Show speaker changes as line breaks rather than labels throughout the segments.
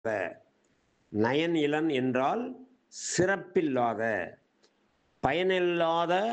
nine Ilan என்றால் சிறப்பில்லாத பயனில்லாத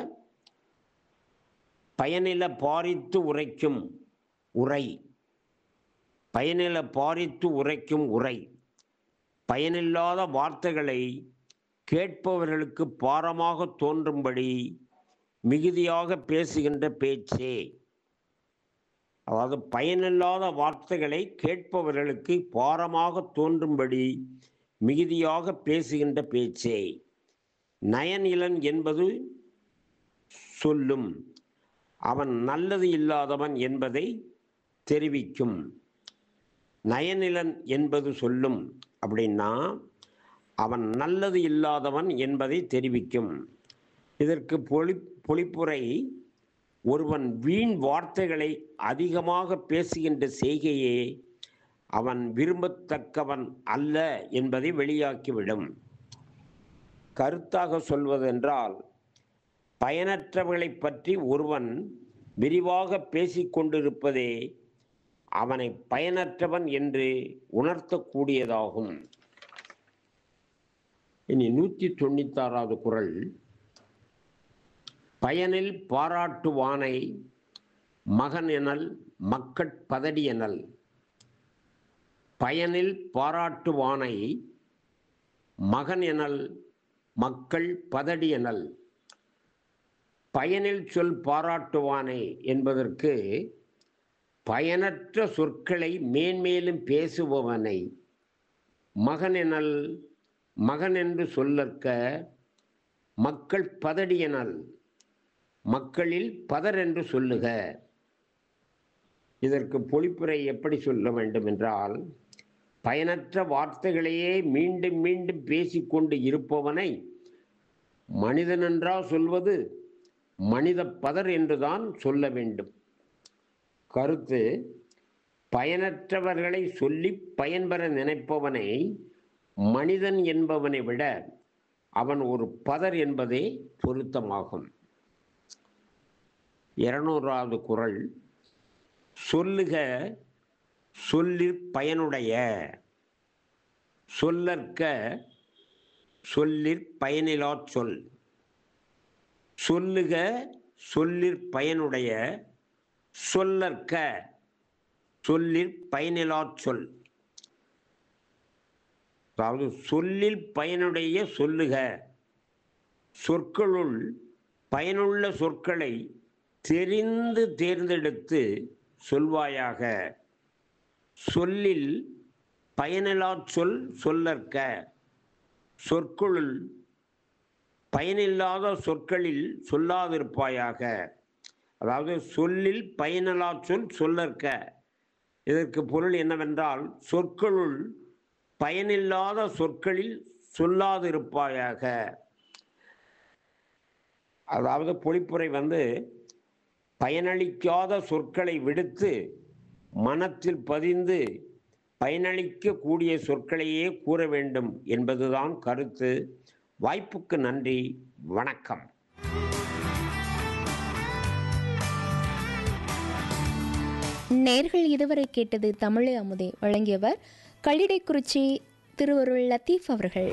பயனில பாரித்து உரைக்கும் உரை பயனில பாரித்து உரைக்கும் உரை பயனில்லாத வார்த்தைகளை கேட்பவர்களுக்கு பாரமாக தோன்றும்படி மிகுதியாக பேசுகின்ற பேச்சே அதாவது பயனில்லாத வார்த்தைகளை கேட்பவர்களுக்கு பாரமாக தோன்றும்படி மிகுதியாக பேசுகின்ற பேச்சே நயன் இளன் என்பது சொல்லும் அவன் நல்லது இல்லாதவன் என்பதை தெரிவிக்கும் நயனிலன் என்பது சொல்லும் அப்படின்னா அவன் நல்லது இல்லாதவன் என்பதை தெரிவிக்கும் இதற்கு பொலி பொழிப்புரை ஒருவன் வீண் வார்த்தைகளை அதிகமாக பேசுகின்ற செய்கையே அவன் விரும்பத்தக்கவன் அல்ல என்பதை வெளியாக்கிவிடும் கருத்தாக சொல்வதென்றால் பயனற்றவர்களை பற்றி ஒருவன் விரிவாக பேசிக்கொண்டிருப்பதே அவனை பயனற்றவன் என்று உணர்த்தக்கூடியதாகும் இனி நூற்றி தொண்ணூத்தாறாவது குரல் பயனில் பாராட்டுவானை மகன் எனல் மக்கட் பதடி எனல் பயனில் பாராட்டுவானை மகன் எனல் மக்கள் பதடி எனல் பயனில் சொல் பாராட்டுவானே என்பதற்கு பயனற்ற சொற்களை மேன்மேலும் பேசுபவனை மகன் எனல் மகன் என்று சொல்லற்க மக்கள் பதடியனல் மக்களில் பதர் என்று சொல்லுக இதற்கு பொழிப்புரை எப்படி சொல்ல வேண்டும் என்றால் பயனற்ற வார்த்தைகளையே மீண்டும் மீண்டும் பேசிக்கொண்டு இருப்பவனை மனிதனென்றா சொல்வது மனித பதர் என்றுதான் சொல்ல வேண்டும் கருத்து பயனற்றவர்களை சொல்லி பயன்பெற நினைப்பவனை மனிதன் என்பவனை விட அவன் ஒரு பதர் என்பதே பொருத்தமாகும் இருநூறாவது குரல் சொல்லுக சொல்லிற் பயனுடைய சொல்லற்க சொல்லிற் பயனிலா சொல் சொல்லுக சொல்லிற் பயனுடைய சொல்லற்க சொல்லிற் பயனிலா சொல் அதாவது சொல்லில் பயனுடைய சொல்லுக சொற்களுள் பயனுள்ள சொற்களை தெரிந்து தேர்ந்தெடுத்து சொல்வாயாக சொல்லில் பயனிலா சொல் சொல்லற்க சொற்களுள் பயனில்லாத சொற்களில் சொல்லாதிருப்பாயாக அதாவது சொல்லில் பயனிலா சொல் சொல்லற்க இதற்கு பொருள் என்னவென்றால் சொற்களுள் பயனில்லாத சொற்களில் சொல்லாதிருப்பாயாக அதாவது பொழிப்புரை வந்து பயனளிக்காத சொற்களை விடுத்து மனத்தில் பதிந்து பயனளிக்கக்கூடிய சொற்களையே கூற வேண்டும் என்பதுதான் கருத்து வாய்ப்புக்கு நன்றி வணக்கம்
நேர்கள் இதுவரை கேட்டது தமிழே அமுதே வழங்கியவர் கல்லிடைக்குறிச்சி திருவருள் லத்தீப் அவர்கள்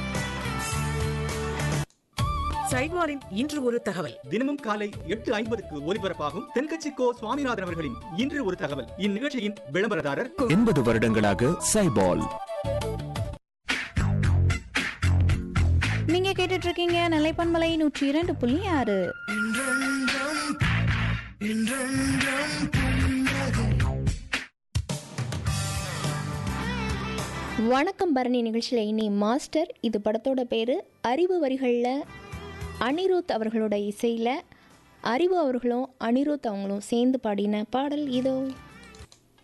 சைட்வாரின் இன்று ஒரு தகவல்
தினமும் காலை எட்டு ஐம்பதுக்கு ஒலிபரப்பாகும் தென்கட்சி கோ சுவாமிநாதன் அவர்களின் இன்று ஒரு தகவல் இந்நிகழ்ச்சியின் விளம்பரதாரர்
எண்பது வருடங்களாக சைபால்
நீங்க கேட்டுட்டு இருக்கீங்க நிலைப்பன்மலை நூற்றி இரண்டு புள்ளி ஆறு வணக்கம் பரணி நிகழ்ச்சியில் இனி மாஸ்டர் இது படத்தோட பேர் அறிவு வரிகளில் அனிருத் அவர்களோட இசையில் அறிவு அவர்களும் அனிருத் அவங்களும் சேர்ந்து பாடின பாடல் இதோ